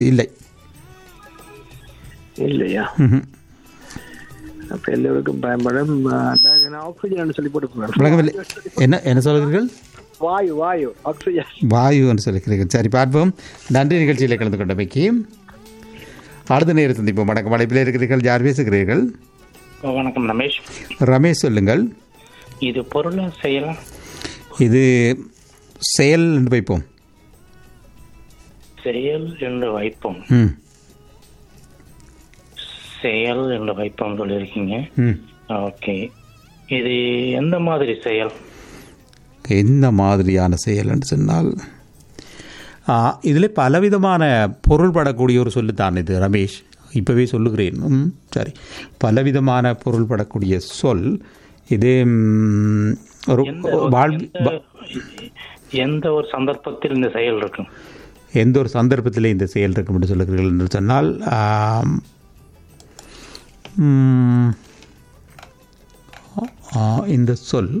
இல்லை இல்லையா ம்ஹும். அப்ப எல்லோருக்கும் பயன்படும் ஆக்சிஜன் சொல்லி போட்டு விளங்கவில்லை என்ன என்ன சொல்கிறீர்கள் வாயு வாயு ஆக்சிஜன் வாயு என்று சொல்லிக்கிறீர்கள் சரி பார்ப்போம் நன்றி நிகழ்ச்சியில் கலந்து கொண்டமைக்கு அடுத்த நேரம் சந்திப்போம் வணக்கம் அழைப்பில் இருக்கிறீர்கள் யார் பேசுகிறீர்கள் வணக்கம் ரமேஷ் ரமேஷ் சொல்லுங்கள் இது பொருளா செய்யலாம் இது செயல் என்று வைப்போம் செயல் என்று வைப்போம் ம் செயல் என்று வைப்போம் சொல்லியிருக்கீங்க ம் ஓகே இது எந்த மாதிரி செயல் எந்த மாதிரியான செயல் என்று சொன்னால் இதில் பலவிதமான பொருள்படக்கூடிய ஒரு சொல்லுத்தான் இது ரமேஷ் இப்போவே சொல்லுகிறேன் ம், சரி பலவிதமான பொருள்படக்கூடிய சொல் இது ம், ஒரு எந்த ஒரு- வாழ் எந்த- எந்த ஒரு சந்தர்ப்பத்தில் இந்த செயல் இருக்கும் எந்த ஒரு சந்தர்ப்பத்தில் இந்த செயல் இருக்கும் என்று சொல்லுகிறீர்கள் என்று சொன்னால் ஆம், ம், ஆ, இந்த சொல்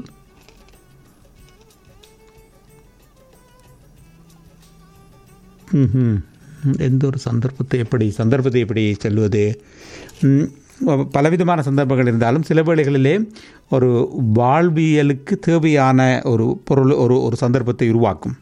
ம்ஹும். எந்த ஒரு சந்தர்ப்பத்தை எப்படி சந்தர்ப்பத்தை எப்படி சொல்வது ம், பலவிதமான சந்தர்ப்பங்கள் இருந்தாலும் சில வேளைகளிலே ஒரு வாழ்வியலுக்கு தேவையான ஒரு பொருள் ஒரு ஒரு சந்தர்ப்பத்தை உருவாக்கும்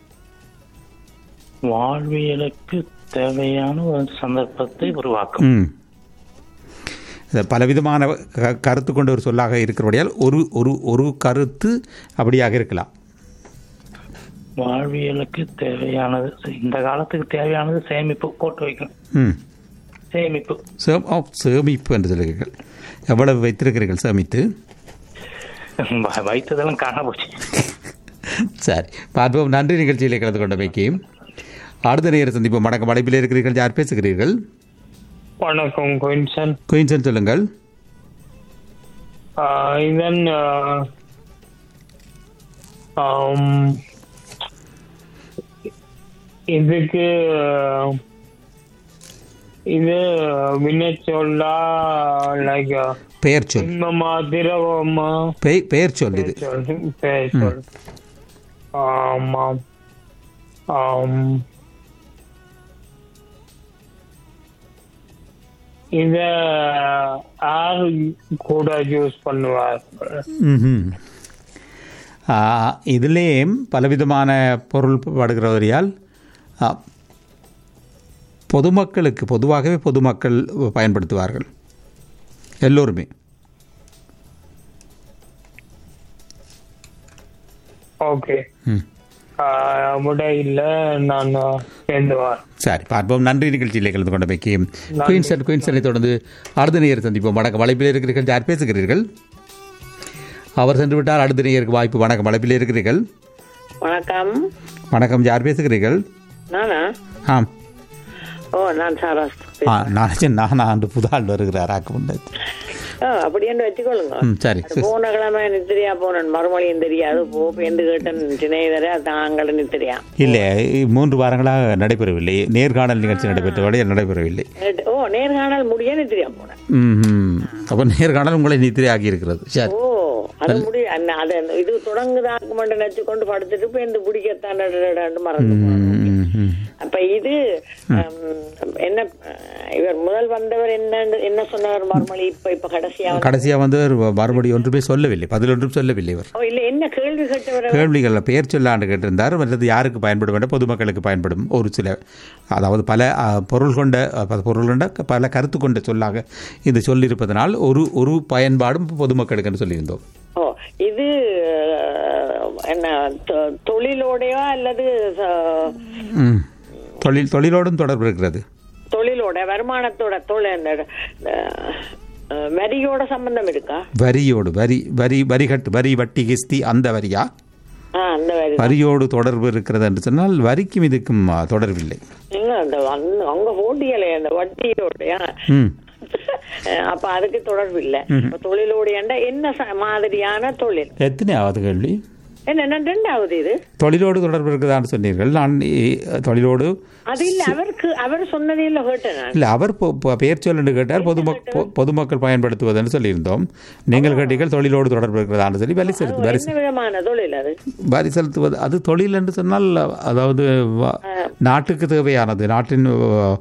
வாழ்வியலுக்கு தேவையான ஒரு சந்தர்ப்பத்தை உருவாக்கும் ம் இது பலவிதமான க- கருத்து கொண்ட ஒரு சொல்லாக இருக்கிறபடியால் ஒரு ஒரு ஒரு கருத்து அப்படியாக இருக்கலாம் வாழ்வியலுக்கு தேவையானது இந்த காலத்துக்கு தேவையானது சேமிப்பு போட்டு வைக்கணும் ம் சேமிப்பு சேம் ஆ, சேமிப்பு என்று சொல்லுகிறீர்கள் எவ்வளவு வைத்திருக்கிறீர்கள் சேமித்து வ- வைத்ததெல்லாம் காண போச்சு சரி பார்ப்போம் நன்றி நிகழ்ச்சியில் கலந்து கொண்டமைக்கு அடுத்த நேரம் சந்திப்போம் வணக்கம் அழைப்பில் இருக்கிறீர்கள் யார் பேசுகிறீர்கள் வணக்கம் குயின்சன் குயின்சன் சொல்லுங்கள் இதன் இதுக்கு ஆஹ், இது வினைச்சொல்லா லைக் பெயர் சொல் இன்பமா திரவமா பெய் பெயர் சொல் இது சொல் பெயர் சொல் ஆமாம் ஆம் இத யார் கூட யூஸ் பண்ணுவார் ம்ஹும். ஆ, இதிலே பலவிதமான பொருள் படுகிறவரையால் ஆ, பொதுமக்களுக்கு பொதுவாகவே பொதுமக்கள் பயன்படுத்துவார்கள் எல்லோருமே ஓகே ம். விட இல்ல நான் சேர்ந்துவார் சரி பார்ப்போம் நன்றி நிகழ்ச்சியில் கலந்து கொண்டமைக்கு குயின்சன் குயின்சனை தொடர்ந்து அடுத்த நேயர் சந்திப்போம் வணக்கம் அழைப்பில் இருக்கிறீர்கள் யார் பேசுகிறீர்கள் அவர் சென்று விட்டால் அடுத்த நேயருக்கு வாய்ப்பு வணக்கம் அழைப்பில் இருக்கிறீர்கள் வணக்கம் வணக்கம் யார் பேசுகிறீர்கள் நானா ஆம் ஓ நான் சாரா ஆ நான் நான் ஆண்டு புதாள் வருகிறார் ஆக்கு முன்னாடி ஓ அப்படியே வச்சுக்கொள்ளுங்க ம் சரி அது போன கிழமை நித்திரியா போனேன் மறுமொழியும் தெரியாது போ என்று கேட்டேன் சினைதர தாங்கள் நித்திரியா இல்லை மூன்று வாரங்களாக நடைபெறவில்லை நேர்காணல் நிகழ்ச்சி நடைபெற்றபடி நடைபெறவில்லை நேற்று- ஓ நேர்காணல் முடிய நித்திரியா போனேன் ம் அப்போ நேர்காணல் உங்களை நித்திரை ஆகியிருக்கிறது சரி ஓ அது முடி அண்ணா, அது அந்த இது தொடங்குதாக்கு மட்டும் நினைச்சு கொண்டு படுத்துட்டு போய் இந்த பிடிக்கத்தான் மறந்து போனேன். ம், ம். அப்ப இது ஹம், என்ன அஹ், இவர் முதல் வந்தவர் என்ன என்ன சொன்னவர் மறுமொழி இப்ப இப்ப கடைசியா வந்து- கடைசியாக வந்து அவர் மறுபடியும் ஒன்றுமே சொல்லவில்லை பதில் ஒன்றும் சொல்லவில்லை அவர் ஓ இல்ல என்ன கேள்வி கேட்டவர் அவர்? கேள்விகள் பெயர் சொல்லாண்டு கேட்டிருந்தார் மற்றது யாருக்கு பயன்படும் என்ற பொதுமக்களுக்கு பயன்படும் ஒரு சில அதாவது பல அ, பொருள் கொண்ட அ, ப- பொருள் கொண்ட க- பல கருத்து கொண்ட சொல்லாக இது சொல்லியிருப்பதனால் ஒரு ஒரு பயன்பாடும் பொதுமக்களுக்கு என்று சொல்லியிருந்தோம் ஓ இது அஹ், என்ன தொ- தொழிலோடையா அல்லது அஹ், ம். தொழில் தொழிலோடும் தொடர்பு இருக்கிறது தொழிலோட வருமானத்தோட தொழில் அந்த அஹ், வரியோட சம்பந்தம் இருக்கா வரியோடு வரி வரி வரி கட்டு வரி வட்டி கிஸ்தி அந்த வரியா ஆ அந்த வரி வரியோடு தொடர்பு இருக்கிறது என்று சொன்னால் வரிக்கும் இதுக்கும் அ, தொடர்பில்லை இல்ல அந்த அந்த- அங்க போட்டியலை அந்த வட்டியோடயா ம் அப்ப அதுக்கு தொடர்பு இல்ல இப்ப தொழிலோடையாண்டா என்ன ச- மாதிரியான தொழில் எத்தனை ஆவது கேள்வி என்ன என்ன ரெண்டாவது இது தொழிலோடு தொடர்பு இருக்குதான்னு சொன்னீர்கள் நான் இ- தொழிலோடு அது இல்ல அவருக்கு அவர் சொன்னதே இல்ல கேட்டேன் நான் இல்லை அவர் பொ- பொ- பெயர் சொல்லு கேட்டார் பொதுமக் பொ- பொதுமக்கள் பயன்படுத்துவதுன்னு சொல்லியிருந்தோம் நீங்கள் கேட்டீர்கள் தொழிலோடு தொடர்பு இருக்கிறதான்னு சொல்லி வரி செலுத்து வரி என்ன விதமான தொழில் அது வரி செலுத்துவது அது தொழில் என்று சொன்னால் அதாவது வ- நாட்டுக்கு தேவையானது நாட்டின்